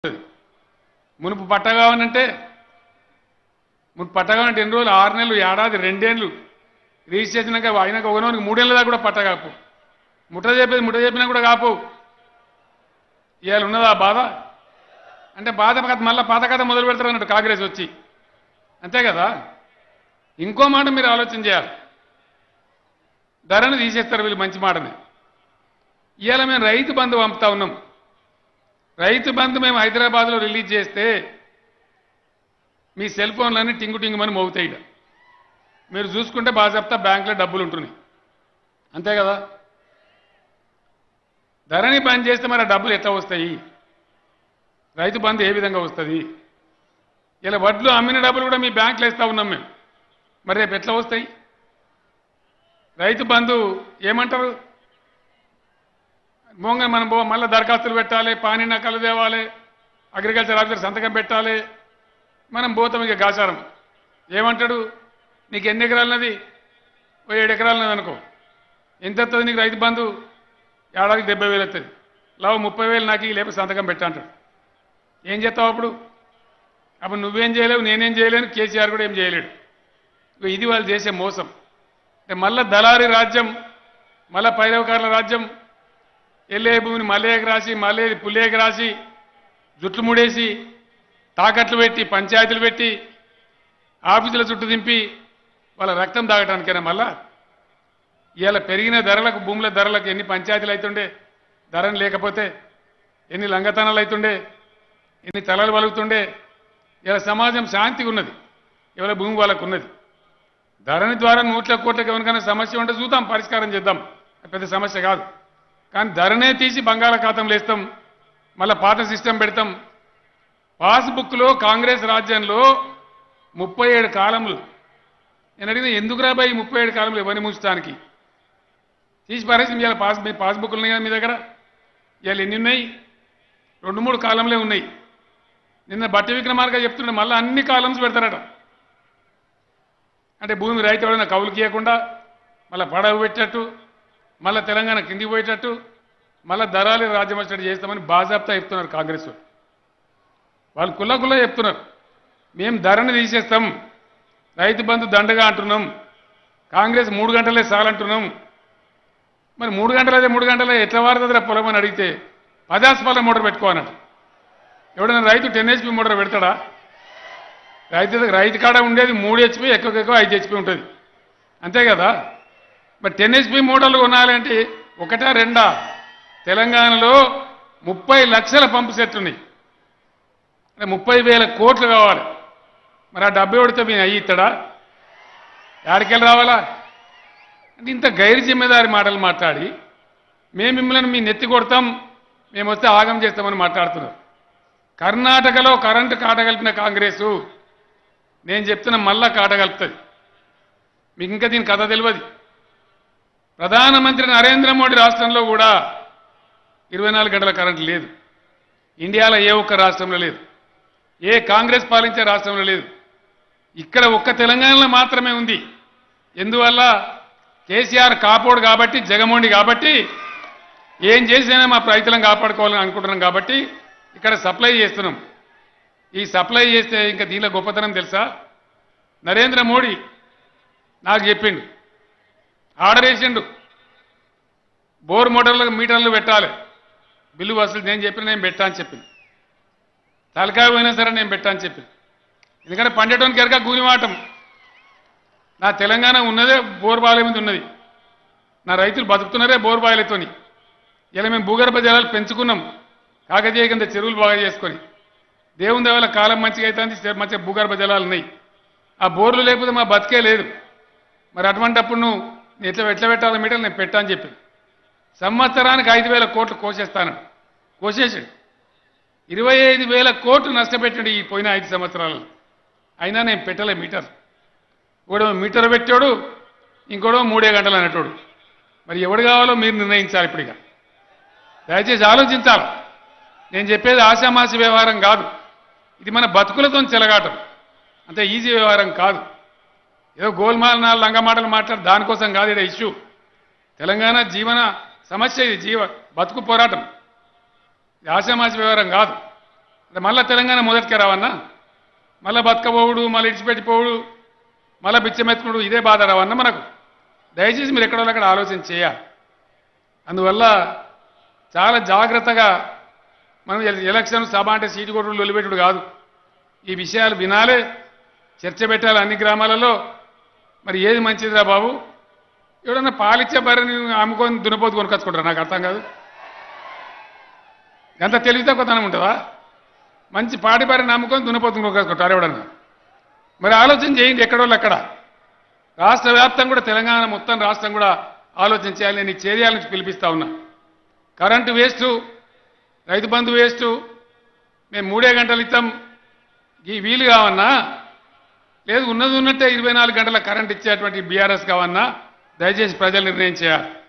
మునుపు పట్ట కావాలంటే మునుపు పట్ట కావాలంటే ఎన్ని రోజులు ఆరు నెలలు ఏడాది రెండేళ్ళు రిజిస్ట్రేషన్ అయినాక అయినాక ఒకనోనికి మూడేళ్ళ దాకా కూడా పట్ట కాపు ముట్ట చెప్పేది ముట్ట చెప్పినా కూడా కాపు ఇవాళ ఉన్నదా ఆ బాధ అంటే బాధ కథ మళ్ళీ పాత కథ మొదలు పెడతారు అన్నట్టు కాంగ్రెస్ వచ్చి అంతే కదా ఇంకో మాట మీరు ఆలోచన చేయాలి ధరను తీసేస్తారు వీళ్ళు మంచి మాటని ఇవాళ మేము రైతు బంధు పంపుతా ఉన్నాం రైతు బంధు మేము హైదరాబాద్లో రిలీజ్ చేస్తే మీ సెల్ ఫోన్లన్నీ టింగు టింగుమని మోగుతాయి ఈడ. మీరు చూసుకుంటే బాగా చెప్తా బ్యాంకులో డబ్బులు ఉంటున్నాయి అంతే కదా ధరని బంద్ చేస్తే మరి ఆ డబ్బులు ఎట్లా వస్తాయి రైతు బంధు ఏ విధంగా వస్తుంది ఇలా వడ్లు అమ్మిన డబ్బులు కూడా మీ బ్యాంకులో ఇస్తా ఉన్నాం మేము మరి రేపు ఎట్లా వస్తాయి రైతు బంధు ఏమంటారు మోంగ మనం పో మళ్ళీ దరఖాస్తులు పెట్టాలి పానీ నకలు తేవాలి అగ్రికల్చర్ ఆఫీసర్ సంతకం పెట్టాలి మనం పోతాం ఇక గాచారం ఏమంటాడు నీకు ఎన్ని ఎకరాలన్నది ఓ ఏడు ఎకరాలన్నది అనుకో ఎంత వస్తుంది నీకు రైతు బంధు ఏడాదికి డెబ్బై వేలు వస్తుంది లావు ముప్పై వేలు నాకు ఈ లేకపోతే సంతకం పెట్టా అంటాడు ఏం చేస్తావు అప్పుడు అప్పుడు నువ్వేం చేయలేవు నేనేం చేయలేను కేసీఆర్ కూడా ఏం చేయలేడు ఇగో ఇది వాళ్ళు చేసే మోసం అంటే మళ్ళా దళారి రాజ్యం మళ్ళా పైరవకారుల రాజ్యం ఎల్లే భూమిని మల్లేకి రాసి మల్లే పుల్లేకి రాసి జుట్లు ముడేసి తాకట్లు పెట్టి పంచాయతీలు పెట్టి ఆఫీసుల చుట్టూ దింపి వాళ్ళ రక్తం తాగటానికైనా మళ్ళా ఇవాళ పెరిగిన ధరలకు భూముల ధరలకు ఎన్ని పంచాయతీలు అవుతుండే ధరని లేకపోతే ఎన్ని లంగతనాలు అవుతుండే ఎన్ని తలలు వలుగుతుండే ఇలా సమాజం శాంతిగా ఉన్నది ఎవరి భూమి వాళ్ళకు ఉన్నది ధరణి ద్వారా నూట్ల కోట్లకు ఎవరికైనా సమస్య ఉంటే చూద్దాం పరిష్కారం చేద్దాం అది పెద్ద సమస్య కాదు కానీ ధరనే తీసి బంగాళాఖాతంలో వేస్తాం మళ్ళీ పాత సిస్టమ్ పెడతాం పాస్బుక్లో కాంగ్రెస్ రాజ్యంలో ముప్పై ఏడు కాలంలో నేను అడిగిన ఎందుకు రాబాయి ముప్పై ఏడు కాలంలో ఎవరిని ముంచడానికి తీసి పారేసి ఇవాళ పాస్ మీ పాస్బుక్లు ఉన్నాయి కదా మీ దగ్గర ఇవాళ ఎన్ని ఉన్నాయి రెండు మూడు కాలంలే ఉన్నాయి నిన్న బట్టి విక్రమార్క చెప్తుండే మళ్ళీ అన్ని కాలమ్స్ పెడతారట అంటే భూమి రైతు ఎవరైనా కవులు కీయకుండా మళ్ళీ పడవ పెట్టేట్టు మళ్ళీ తెలంగాణ కిందికి పోయేటట్టు మళ్ళీ ధరాలు రాజ్యం వచ్చేటట్టు చేస్తామని బాజాబ్తా చెప్తున్నారు కాంగ్రెస్ వాళ్ళు వాళ్ళు కుల్ల కుల్ల చెప్తున్నారు మేము ధరని తీసేస్తాం రైతు బంధు దండగా అంటున్నాం కాంగ్రెస్ మూడు గంటలే చాలంటున్నాం మరి మూడు గంటలదే మూడు గంటలే ఎట్లా వారుతుందిరా పొలం అని అడిగితే పదాస్పాల మోటార్ పెట్టుకోవాలన్నట్టు ఎవడైనా రైతు టెన్ హెచ్పి మోటార్ పెడతాడా రైతు దగ్గర- రైతు కాడ ఉండేది మూడు హెచ్పి ఎక్కువ ఎక్కువ ఐదు హెచ్పి ఉంటుంది అంతే కదా మరి టెన్ హెచ్పి మోటార్లు కొనాలంటే ఒకటా రెండా తెలంగాణలో ముప్పై లక్షల పంపు సెట్లు ఉన్నాయి అంటే ముప్పై వేల కోట్లు కావాలి మరి ఆ డబ్బు ఎవడితే మీ అయ్యి ఇస్తాడా యాడికెళ్ళి రావాలా అంటే ఇంత గైరు జిమ్మేదారి మాటలు మాట్లాడి మేము మిమ్మల్ని మీ నెత్తి కొడతాం మేము వస్తే ఆగం చేస్తామని మాట్లాడుతున్నారు కర్ణాటకలో కరెంటు కాటగలిపిన కాంగ్రెసు నేను చెప్తున్న మళ్ళా కాటగలుపుతుంది మీకు ఇంకా దీని కథ తెలియదు ప్రధానమంత్రి నరేంద్ర మోడీ రాష్ట్రంలో కూడా ఇరవై నాలుగు గంటల కరెంటు లేదు ఇండియాలో ఏ ఒక్క రాష్ట్రంలో లేదు ఏ కాంగ్రెస్ పాలించే రాష్ట్రంలో లేదు ఇక్కడ ఒక్క తెలంగాణలో మాత్రమే ఉంది ఎందువల్ల కేసీఆర్ కాపోడు కాబట్టి జగమోండి కాబట్టి ఏం చేసినా మా రైతులను కాపాడుకోవాలని అనుకుంటున్నాం కాబట్టి ఇక్కడ సప్లై చేస్తున్నాం ఈ సప్లై చేస్తే ఇంకా దీనిలో గొప్పతనం తెలుసా నరేంద్ర మోడీ నాకు చెప్పిండు ఆర్డర్ వేసిండు బోర్ మోటార్లకు మీటర్లు పెట్టాలి బిల్లు వసూలు నేను చెప్పిన నేను పెట్టా అని చెప్పింది తలకాయ పోయినా సరే నేను పెట్టా అని చెప్పింది ఎందుకంటే పండేటోనికి ఎరక గూనివాటం నా తెలంగాణ ఉన్నదే బోర్ బాయిల మీద ఉన్నది నా రైతులు బతుకుతున్నారే బోర్ బాయిలతోని ఇలా మేము భూగర్భ జలాలు పెంచుకున్నాం కాకతీయ కింద చెరువులు బాగా చేసుకొని దేవుని దేవాల కాలం మంచిగా అవుతుంది మంచిగా భూగర్భ జలాలు ఉన్నాయి ఆ బోర్లు లేకపోతే మా బతికే లేదు మరి అటువంటప్పుడు నువ్వు ఎట్లా ఎట్లా పెట్టాలి మీటర్లు నేను పెట్టా అని చెప్పి సంవత్సరానికి ఐదు వేల కోట్లు కోసేస్తాను కోసేసాడు ఇరవై ఐదు వేల కోట్లు నష్టపెట్టాడు ఈ పోయిన ఐదు సంవత్సరాలలో అయినా నేను పెట్టలే మీటర్ ఒకడో మీటర్ పెట్టాడు ఇంకోడో మూడే గంటలు అనేటోడు మరి ఎవడు కావాలో మీరు నిర్ణయించాలి ఇప్పుడు ఇక దయచేసి ఆలోచించాలి నేను చెప్పేది ఆశామాసి వ్యవహారం కాదు ఇది మన బతుకులతో చెలగాటం అంతే ఈజీ వ్యవహారం కాదు ఏదో గోల్మాల్ నాలుగు లంగ మాటలు మాట్లాడు దానికోసం కాదు ఇక్కడ ఇష్యూ తెలంగాణ జీవన సమస్య ఇది జీవ బతుకు పోరాటం ఇది ఆశామాసి వ్యవహారం కాదు మళ్ళా తెలంగాణ మొదటికే రావన్నా మళ్ళా బతకపోవుడు మళ్ళీ ఇడిచిపెట్టిపోవుడు మళ్ళా బిచ్చమెత్తుకుడు ఇదే బాధ రావన్నా మనకు దయచేసి మీరు ఎక్కడో అక్కడ ఆలోచన చేయాలి అందువల్ల చాలా జాగ్రత్తగా మనం ఎల- ఎలక్షన్ సభ అంటే సీటు కొట్టుడు లొలిపెట్టుడు కాదు ఈ విషయాలు వినాలే చర్చ పెట్టాలి అన్ని గ్రామాలలో మరి ఏది మంచిదిరా బాబు ఎవడన్నా పాలిచ్చే బర్రెని అమ్ముకొని దున్నపోతు కొనుకొచ్చుకుంటారా నాకు అర్థం కాదు ఎంత తెలివి తక్కువతనం ఉంటుందా మంచి పాడి బర్రెని అమ్ముకొని దున్నపోతు కొనుకొచ్చుకుంటారు ఎవడన్నా మరి ఆలోచన చేయండి ఎక్కడోళ్ళు అక్కడ రాష్ట్ర వ్యాప్తం కూడా తెలంగాణ మొత్తం రాష్ట్రం కూడా ఆలోచన చేయాలి నేను ఈ చేరియాల నుంచి పిలిపిస్తా ఉన్నా కరెంటు వేస్టు రైతు బంధు వేస్టు మేము మూడే గంటలు ఇస్తాం ఈ వీలు కావన్నా లేదు ఉన్నది ఉన్నట్టే ఇరవై నాలుగు గంటల కరెంట్ ఇచ్చేటువంటి బీఆర్ఎస్ కావన్నా దయచేసి ప్రజలు నిర్ణయం చేయాలి